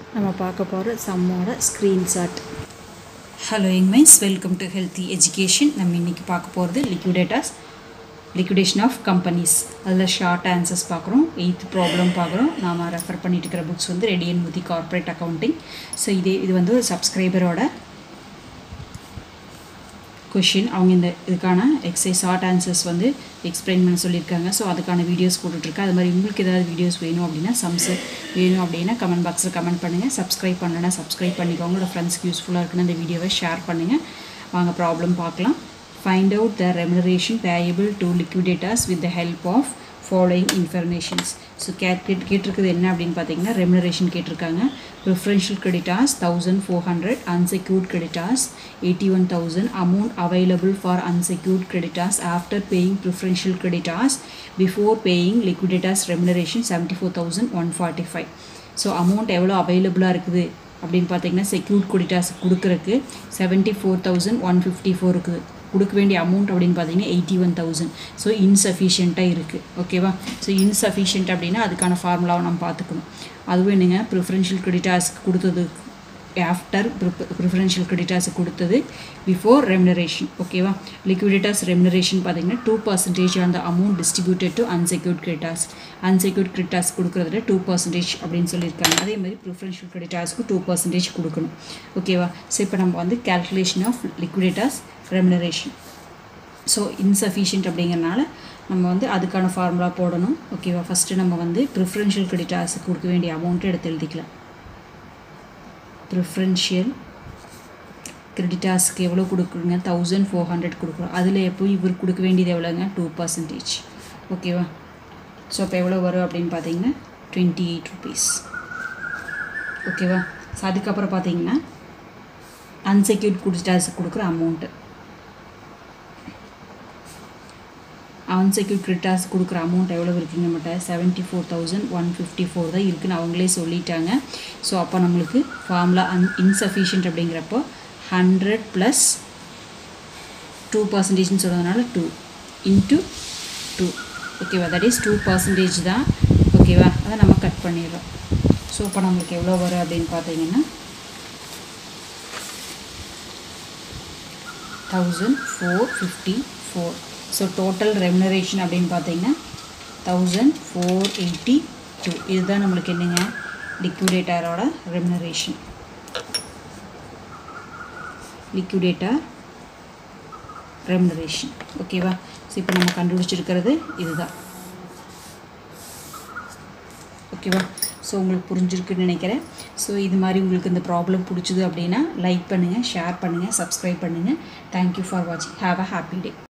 நம்ம பார்க்க போகிற சம்மோட ஸ்க்ரீன்ஷாட் ஹலோ யங்மைன்ஸ் வெல்கம் டு ஹெல்த்தி எஜுகேஷன் நம்ம இன்றைக்கி பார்க்க போகிறது லிக்விடேட்டர்ஸ் லிக்விடேஷன் ஆஃப் கம்பெனிஸ் அதில் ஷார்ட் ஆன்சர்ஸ் பார்க்குறோம் எயித் ப்ராப்ளம் பார்க்குறோம் நாம் ரெஃபர் பண்ணிட்டு இருக்கிற புக்ஸ் வந்து Reddy and Murthy corporate accounting so இதே இது வந்து சப்ஸ்கிரைபரோட கொஷின் அவங்க இந்த இதுக்கான எக்ஸசைஸ் ஷார்ட் ஆன்சர்ஸ் வந்து எக்ஸ்பிளைன் பண்ண சொல்லியிருக்காங்க ஸோ அதுக்கான வீடியோஸ் போட்டுட்ருக்கேன் அது மாதிரி உங்களுக்கு ஏதாவது வீடியோஸ் வேணும் அப்படின்னா சம்ஸ் வேணும் அப்படின்னா கமெண்ட் பாக்ஸில் கமெண்ட் பண்ணுங்கள் சப்ஸ்கிரைப் பண்ணலைன்னா சப்ஸ்கிரைப் பண்ணிக்கோங்க உங்களோட ஃப்ரெண்ட்ஸ்க்கு யூஸ்ஃபுல்லாக இருக்குன்னு அந்த வீடியோவை ஷேர் பண்ணுங்கள் வாங்க ப்ராப்ளம் பார்க்கலாம் find out the remuneration payable to liquidators with the help of following informations so கேட் கேட் கேட்டிருக்குது என்ன அப்படின்னு பார்த்தீங்கன்னா ரெமுனரேஷன் கேட்டிருக்காங்க preferential creditors thousand four hundred unsecured creditors eighty one thousand amount available for unsecured creditors after paying preferential creditors before paying liquidators remuneration seventy four thousand one forty five so amount எவ்வளோ அவைலபிளாக இருக்குது அப்படின்னு பார்த்தீங்கன்னா secured creditors கொடுக்குறக்கு seventy four thousand one fifty four இருக்குது கொடுக்க வேண்டிய amount அப்படின்னு பார்த்தீங்கன்னா எயிட்டி ஒன் தௌசண்ட் ஸோ இன்சஃபிஷியண்ட்டாக இருக்குது ஓகேவா ஸோ இன்சஃபிஷியன்ட் அப்படின்னா அதுக்கான ஃபார்முலாவை நம்ம பார்த்துக்கணும் அதுவும் என்னங்க ப்ரிஃபரன்ஷியல் கிரெடிட்டாஸ்க்கு கொடுத்தது ஆஃப்டர் ப்ரிஃபரன்ஷியல் கிரெடிட்டாஸுக்கு கொடுத்தது பிஃபோர் ரெமுனரேஷன் ஓகேவா லிக்விடேட்டர்ஸ் ரெமுனரேஷன் பார்த்தீங்கன்னா டூ பர்சன்டேஜ் அந்த amount distributed to unsecured creditors unsecured creditors கொடுக்குறதுல டூ பர்சன்டேஜ் அப்படின்னு சொல்லியிருக்காங்க அதே மாதிரி ப்ரிஃபரன்ஷியல் கிரெடிட்டாஸ்க்கு டூ பர்சன்டேஜ் கொடுக்கணும் ஓகேவா ஸோ இப்போ நம்ம வந்து calculation of liquidators remuneration so insufficient அப்படிங்கிறனால நம்ம வந்து அதுக்கான ஃபார்முலா போடணும் ஓகேவா ஃபஸ்ட்டு நம்ம வந்து ப்ரிஃபரன்ஷியல் கிரெடிட்டாஸுக்கு கொடுக்க வேண்டிய அமௌண்ட்டு எடுத்து எழுதிக்கலாம் ப்ரிஃபரன்ஷியல் கிரெடிட்டாஸ்க்கு எவ்வளோ கொடுக்குறீங்க தௌசண்ட் ஃபோர் ஹண்ட்ரட் கொடுக்குறோம் அதில் எப்போ இவர் கொடுக்க வேண்டியது எவ்வளோங்க டூ பர்சன்டேஜ் ஓகேவா ஸோ அப்போ எவ்வளோ வரும் அப்படின்னு பார்த்தீங்கன்னா டுவெண்ட்டி எயிட் ருபீஸ் ஓகேவா ஸோ அதுக்கப்புறம் பார்த்தீங்கன்னா அன்செக்யூர்ட் கிரெடிட்டாஸுக்கு கொடுக்குற அமௌண்ட்டு அன்செக்யூர்ட் கிரெடிட்டாஸ் கொடுக்குற அமௌண்ட் எவ்வளோ இருக்குங்க நம்மகிட்ட seventy four thousand one fifty four தான் இருக்குன்னு அவங்களே சொல்லிட்டாங்க ஸோ அப்போ நம்மளுக்கு ஃபார்முலா அன் இன்சஃபிஷியன்ட் அப்படிங்கிறப்போ ஹண்ட்ரட் ப்ளஸ் டூ பர்சன்டேஜ்னு சொல்கிறதுனால டூ இன்ட்டு டூ ஓகேவா தட் இஸ் டூ பர்சன்டேஜ் தான் ஓகேவா அதை நம்ம கட் பண்ணிடுறோம் ஸோ இப்போ நம்மளுக்கு எவ்வளோ வரும் அப்படின்னு பார்த்தீங்கன்னா thousand four fifty four so total remuneration அப்படின்னு பார்த்தீங்கன்னா தௌசண்ட் ஃபோர் எயிட்டி டூ இதுதான் நம்மளுக்கு என்னங்க லிக்விடேட்டரோட ரெமுனரேஷன் லிக்விடேட்டர் ரெமுனரேஷன் ஓகேவா ஸோ இப்போ நம்ம கண்டுபிடிச்சிருக்கிறது இதுதான் ஓகேவா ஸோ உங்களுக்கு புரிஞ்சிருக்குன்னு நினைக்கிறேன் ஸோ இது மாதிரி உங்களுக்கு இந்த ப்ராப்ளம் பிடிச்சிது அப்படின்னா லைக் பண்ணுங்கள் ஷேர் பண்ணுங்கள் சப்ஸ்கிரைப் பண்ணுங்கள் தேங்க்யூ ஃபார் வாட்சிங் ஹாவ் அ ஹாப்பி டே